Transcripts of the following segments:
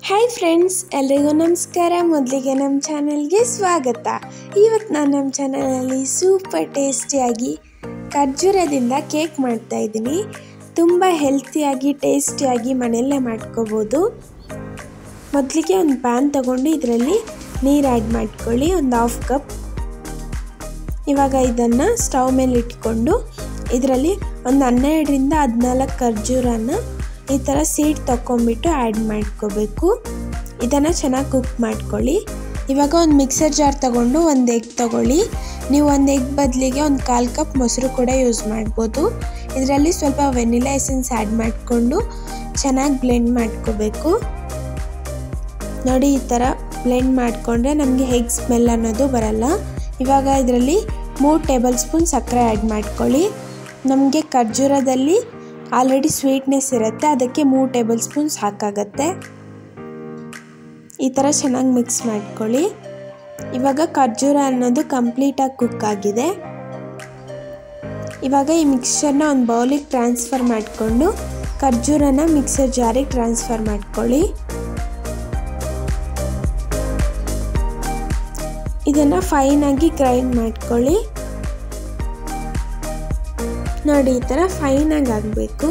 hi friends ಎಲ್ರಿಗೂ ನಮಸ್ಕಾರ ಮೊದಲಿಗೆ ನಮ್ಮ ಚಾನಲ್ಗೆ ಸ್ವಾಗತ ಇವತ್ತು ನಾನು ನಮ್ಮ ಚಾನಲಲ್ಲಿ ಸೂಪರ್ ಟೇಸ್ಟಿಯಾಗಿ ಖರ್ಜೂರದಿಂದ ಕೇಕ್ ಮಾಡ್ತಾ ಇದ್ದೀನಿ ತುಂಬ ಹೆಲ್ತಿಯಾಗಿ ಟೇಸ್ಟಿಯಾಗಿ ಮನೆಯಲ್ಲೇ ಮಾಡ್ಕೋಬೋದು ಮೊದಲಿಗೆ ಒಂದು ಪ್ಯಾನ್ ತಗೊಂಡು ಇದರಲ್ಲಿ ನೀರು ಆ್ಯಡ್ ಮಾಡ್ಕೊಳ್ಳಿ ಒಂದು ಹಾಫ್ ಕಪ್ ಇವಾಗ ಇದನ್ನು ಸ್ಟವ್ ಮೇಲೆ ಇಟ್ಕೊಂಡು ಇದರಲ್ಲಿ ಒಂದು ಹನ್ನೆರಡರಿಂದ ಹದಿನಾಲ್ಕು ಖರ್ಜೂರನ ಈ ಥರ ಸೀಡ್ ತೊಗೊಂಬಿಟ್ಟು ಆ್ಯಡ್ ಮಾಡ್ಕೋಬೇಕು ಇದನ್ನು ಚೆನ್ನಾಗಿ ಕುಕ್ ಮಾಡ್ಕೊಳ್ಳಿ ಇವಾಗ ಒಂದು ಮಿಕ್ಸರ್ ಜಾರ್ ತಗೊಂಡು ಒಂದು ಎಗ್ ತಗೊಳ್ಳಿ ನೀವು ಒಂದು ಎಗ್ ಬದಲಿಗೆ ಒಂದು ಕಾಲು ಕಪ್ ಮೊಸರು ಕೂಡ ಯೂಸ್ ಮಾಡ್ಬೋದು ಇದರಲ್ಲಿ ಸ್ವಲ್ಪ ವೆನಿಲಾ ಎಸೆನ್ಸ್ ಆ್ಯಡ್ ಮಾಡಿಕೊಂಡು ಚೆನ್ನಾಗಿ ಬ್ಲೆಂಡ್ ಮಾಡ್ಕೋಬೇಕು ನೋಡಿ ಈ ಥರ ಬ್ಲೆಂಡ್ ಮಾಡಿಕೊಂಡ್ರೆ ನಮಗೆ ಹೆಗ್ ಸ್ಮೆಲ್ ಅನ್ನೋದು ಬರಲ್ಲ ಇವಾಗ ಇದರಲ್ಲಿ ಮೂರು ಟೇಬಲ್ ಸ್ಪೂನ್ ಸಕ್ಕರೆ ಆ್ಯಡ್ ಮಾಡ್ಕೊಳ್ಳಿ ನಮಗೆ ಖರ್ಜೂರದಲ್ಲಿ ಆಲ್ರೆಡಿ ಸ್ವೀಟ್ನೆಸ್ ಇರುತ್ತೆ ಅದಕ್ಕೆ ಮೂರು ಟೇಬಲ್ ಸ್ಪೂನ್ ಸಾಕಾಗತ್ತೆ ಈ ಥರ ಚೆನ್ನಾಗಿ ಮಿಕ್ಸ್ ಮಾಡ್ಕೊಳ್ಳಿ ಇವಾಗ ಖರ್ಜೂರ ಅನ್ನೋದು ಕಂಪ್ಲೀಟಾಗಿ ಕುಕ್ ಆಗಿದೆ ಇವಾಗ ಈ ಮಿಕ್ಸ್ಚರ್ನ ಒಂದು ಬೌಲಿಗೆ ಟ್ರಾನ್ಸ್ಫರ್ ಮಾಡಿಕೊಂಡು ಖರ್ಜೂರನ ಮಿಕ್ಸರ್ ಜಾರಿಗೆ ಟ್ರಾನ್ಸ್ಫರ್ ಮಾಡ್ಕೊಳ್ಳಿ ಇದನ್ನು ಫೈನಾಗಿ ಗ್ರೈಂಡ್ ಮಾಡ್ಕೊಳ್ಳಿ ನೋಡಿ ಈ ಥರ ಫೈನಾಗಿ ಆಗಬೇಕು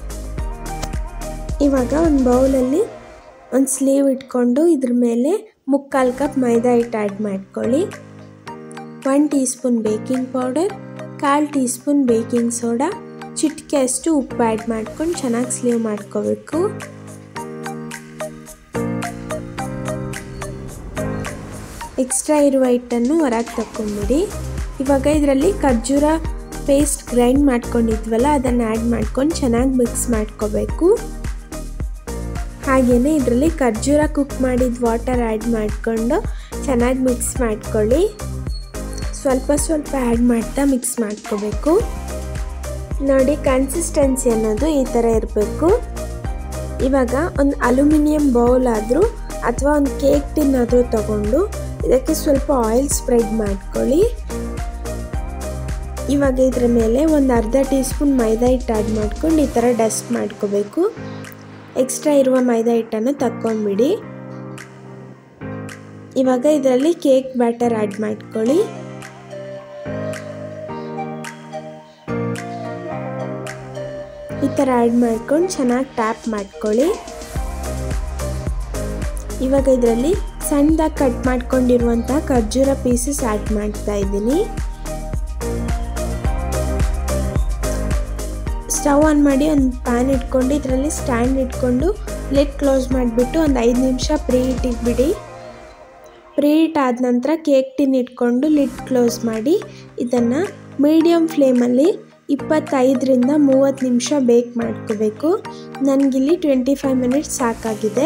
ಇವಾಗ ಒಂದು ಬೌಲಲ್ಲಿ ಒಂದು ಸ್ಲೀವ್ ಇಟ್ಕೊಂಡು ಇದ್ರ ಮೇಲೆ ಮುಕ್ಕಾಲು ಕಪ್ ಮೈದಾ ಹಿಟ್ಟು ಆ್ಯಡ್ ಮಾಡ್ಕೊಳ್ಳಿ one teaspoon baking powder ಕಾಲು ಟೀ ಸ್ಪೂನ್ ಬೇಕಿಂಗ್ ಸೋಡಾ ಚಿಟಿಕೆ ಅಷ್ಟು ಉಪ್ಪು ಆ್ಯಡ್ ಮಾಡ್ಕೊಂಡು ಚೆನ್ನಾಗಿ ಸ್ಲೀವ್ ಮಾಡ್ಕೋಬೇಕು ಎಕ್ಸ್ಟ್ರಾ ಇರುವ ಹಿಟ್ಟನ್ನು ಹೊರಗೆ ತಗೊಂಬಿಡಿ ಇವಾಗ ಇದರಲ್ಲಿ ಖರ್ಜೂರ ಪೇಸ್ಟ್ ಗ್ರೈಂಡ್ ಮಾಡ್ಕೊಂಡಿದ್ವಲ್ಲ ಅದನ್ನು ಆ್ಯಡ್ ಮಾಡ್ಕೊಂಡು ಚೆನ್ನಾಗಿ ಮಿಕ್ಸ್ ಮಾಡ್ಕೋಬೇಕು ಹಾಗೆಯೇ ಇದರಲ್ಲಿ ಖರ್ಜೂರ ಕುಕ್ ಮಾಡಿದ ವಾಟರ್ ಆ್ಯಡ್ ಮಾಡಿಕೊಂಡು ಚೆನ್ನಾಗಿ ಮಿಕ್ಸ್ ಮಾಡ್ಕೊಳ್ಳಿ ಸ್ವಲ್ಪ ಸ್ವಲ್ಪ ಆ್ಯಡ್ ಮಾಡ್ತಾ ಮಿಕ್ಸ್ ಮಾಡ್ಕೋಬೇಕು ನೋಡಿ ಕನ್ಸಿಸ್ಟೆನ್ಸಿ ಅನ್ನೋದು ಈ ಥರ ಇರಬೇಕು ಇವಾಗ ಒಂದು ಅಲ್ಯೂಮಿನಿಯಂ ಬೌಲ್ ಆದರೂ ಅಥವಾ ಒಂದು ಕೇಕ್ ಟಿನ್ ಆದರೂ ತಗೊಂಡು ಇದಕ್ಕೆ ಸ್ವಲ್ಪ ಆಯಿಲ್ ಸ್ಪ್ರೆಡ್ ಮಾಡ್ಕೊಳ್ಳಿ ಇವಾಗ ಇದ್ರ ಮೇಲೆ ಒಂದು ಅರ್ಧ ಟೀ ಸ್ಪೂನ್ ಮೈದಾ ಹಿಟ್ಟು ಆ್ಯಡ್ ಮಾಡ್ಕೊಂಡು ಈ ಥರ ಡಸ್ಟ್ ಮಾಡ್ಕೋಬೇಕು ಎಕ್ಸ್ಟ್ರಾ ಇರುವ ಮೈದಾ ಹಿಟ್ಟನ್ನು ತಕ್ಕೊಂಬಿಡಿ ಇವಾಗ ಇದರಲ್ಲಿ ಕೇಕ್ ಬ್ಯಾಟರ್ ಆ್ಯಡ್ ಮಾಡ್ಕೊಳ್ಳಿ ಈ ಥರ ಆ್ಯಡ್ ಮಾಡ್ಕೊಂಡು ಚೆನ್ನಾಗಿ ಟ್ಯಾಪ್ ಮಾಡ್ಕೊಳ್ಳಿ ಇವಾಗ ಇದರಲ್ಲಿ ಸಣ್ಣದಾಗಿ ಕಟ್ ಮಾಡ್ಕೊಂಡಿರುವಂಥ ಖರ್ಜೂರ ಪೀಸಸ್ ಆ್ಯಡ್ ಮಾಡ್ತಾ ಇದ್ದೀನಿ ಸ್ಟವ್ ಆನ್ ಮಾಡಿ ಒಂದು ಪ್ಯಾನ್ ಇಟ್ಕೊಂಡು ಇದರಲ್ಲಿ ಸ್ಟ್ಯಾಂಡ್ ಇಟ್ಕೊಂಡು ಲಿಡ್ ಕ್ಲೋಸ್ ಮಾಡಿಬಿಟ್ಟು ಒಂದು ಐದು ನಿಮಿಷ ಪ್ರೀ ಇಟ್ಟಿಟ್ಬಿಡಿ ಪ್ರೀ ಹೀಟ್ ಆದ ನಂತರ ಕೇಕ್ ಟಿನ್ ಇಟ್ಕೊಂಡು ಲಿಡ್ ಕ್ಲೋಸ್ ಮಾಡಿ ಇದನ್ನು ಮೀಡಿಯಮ್ ಫ್ಲೇಮಲ್ಲಿ ಇಪ್ಪತ್ತೈದರಿಂದ ಮೂವತ್ತು ನಿಮಿಷ ಬೇಕ್ ಮಾಡ್ಕೋಬೇಕು ನನಗಿಲ್ಲಿ ಟ್ವೆಂಟಿ ಫೈವ್ ಮಿನಿಟ್ಸ್ ಸಾಕಾಗಿದೆ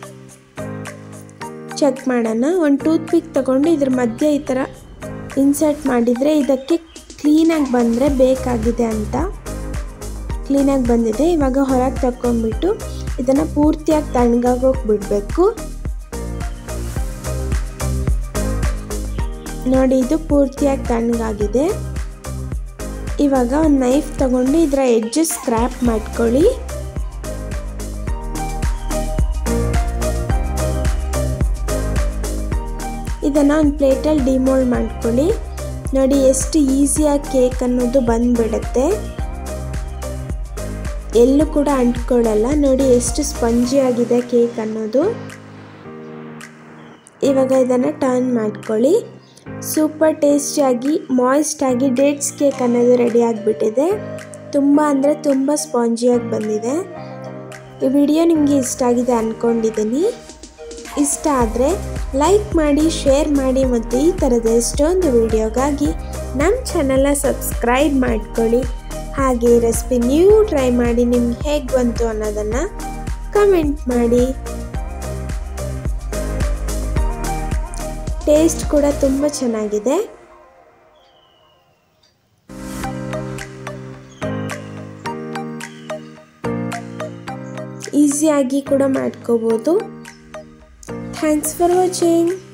ಚೆಕ್ ಮಾಡೋಣ ಒಂದು ಟೂತ್ ಪಿಕ್ ತಗೊಂಡು ಇದ್ರ ಮಧ್ಯೆ ಈ ಥರ ಇನ್ಸರ್ಟ್ ಮಾಡಿದರೆ ಇದಕ್ಕೆ ಕ್ಲೀನಾಗಿ ಬಂದರೆ ಬೇಕಾಗಿದೆ ಅಂತ ಕ್ಲೀನಾಗಿ ಬಂದಿದೆ ಇವಾಗ ಹೊರಗೆ ತಗೊಂಡ್ಬಿಟ್ಟು ಇದನ್ನು ಪೂರ್ತಿಯಾಗಿ ತಣ್ಣಗಾಗೋಗಿ ಬಿಡಬೇಕು ನೋಡಿ ಇದು ಪೂರ್ತಿಯಾಗಿ ತಣ್ಣಗಾಗಿದೆ ಇವಾಗ ಒಂದು ನೈಫ್ ತಗೊಂಡು ಇದರ ಎಡ್ಜಸ್ ಸ್ಕ್ರ್ಯಾಪ್ ಮಾಡ್ಕೊಳ್ಳಿ ಇದನ್ನು ಒಂದು ಪ್ಲೇಟಲ್ಲಿ ಡಿಮೋಲ್ಡ್ ಮಾಡ್ಕೊಳ್ಳಿ ನೋಡಿ ಎಷ್ಟು ಈಸಿಯಾಗಿ ಕೇಕ್ ಅನ್ನೋದು ಬಂದುಬಿಡುತ್ತೆ ಎಲ್ಲೂ ಕೂಡ ಅಂಟ್ಕೊಳ್ಳಲ್ಲ ನೋಡಿ ಎಷ್ಟು ಸ್ಪಂಜಿ ಆಗಿದೆ ಕೇಕ್ ಅನ್ನೋದು ಇವಾಗ ಇದನ್ನು ಟರ್ನ್ ಮಾಡ್ಕೊಳ್ಳಿ ಸೂಪರ್ ಟೇಸ್ಟಿಯಾಗಿ ಮಾಯ್ಸ್ಟಾಗಿ ಡೇಟ್ಸ್ ಕೇಕ್ ಅನ್ನೋದು ರೆಡಿ ಆಗಿಬಿಟ್ಟಿದೆ ತುಂಬ ಅಂದರೆ ತುಂಬ ಸ್ಪಾಂಜಿಯಾಗಿ ಬಂದಿದೆ ಈ ವಿಡಿಯೋ ನಿಮಗೆ ಇಷ್ಟ ಆಗಿದೆ ಅಂದ್ಕೊಂಡಿದ್ದೀನಿ ಇಷ್ಟ ಆದರೆ ಲೈಕ್ ಮಾಡಿ ಶೇರ್ ಮಾಡಿ ಮತ್ತು ಈ ಥರದ ಎಷ್ಟೊಂದು ವಿಡಿಯೋಗಾಗಿ ನಮ್ಮ ಚಾನಲ್ನ ಸಬ್ಸ್ಕ್ರೈಬ್ ಮಾಡ್ಕೊಳ್ಳಿ ಹಾಗೆ ರೆಸಿಪಿ ನೀವು ಟ್ರೈ ಮಾಡಿ ನಿಮ್ಗೆ ಹೇಗೆ ಬಂತು ಅನ್ನೋದನ್ನು ಕಮೆಂಟ್ ಮಾಡಿ ಟೇಸ್ಟ್ ಕೂಡ ತುಂಬ ಚೆನ್ನಾಗಿದೆ ಈಸಿಯಾಗಿ ಕೂಡ ಮಾಡ್ಕೋಬೋದು ಥ್ಯಾಂಕ್ಸ್ ಫಾರ್ ವಾಚಿಂಗ್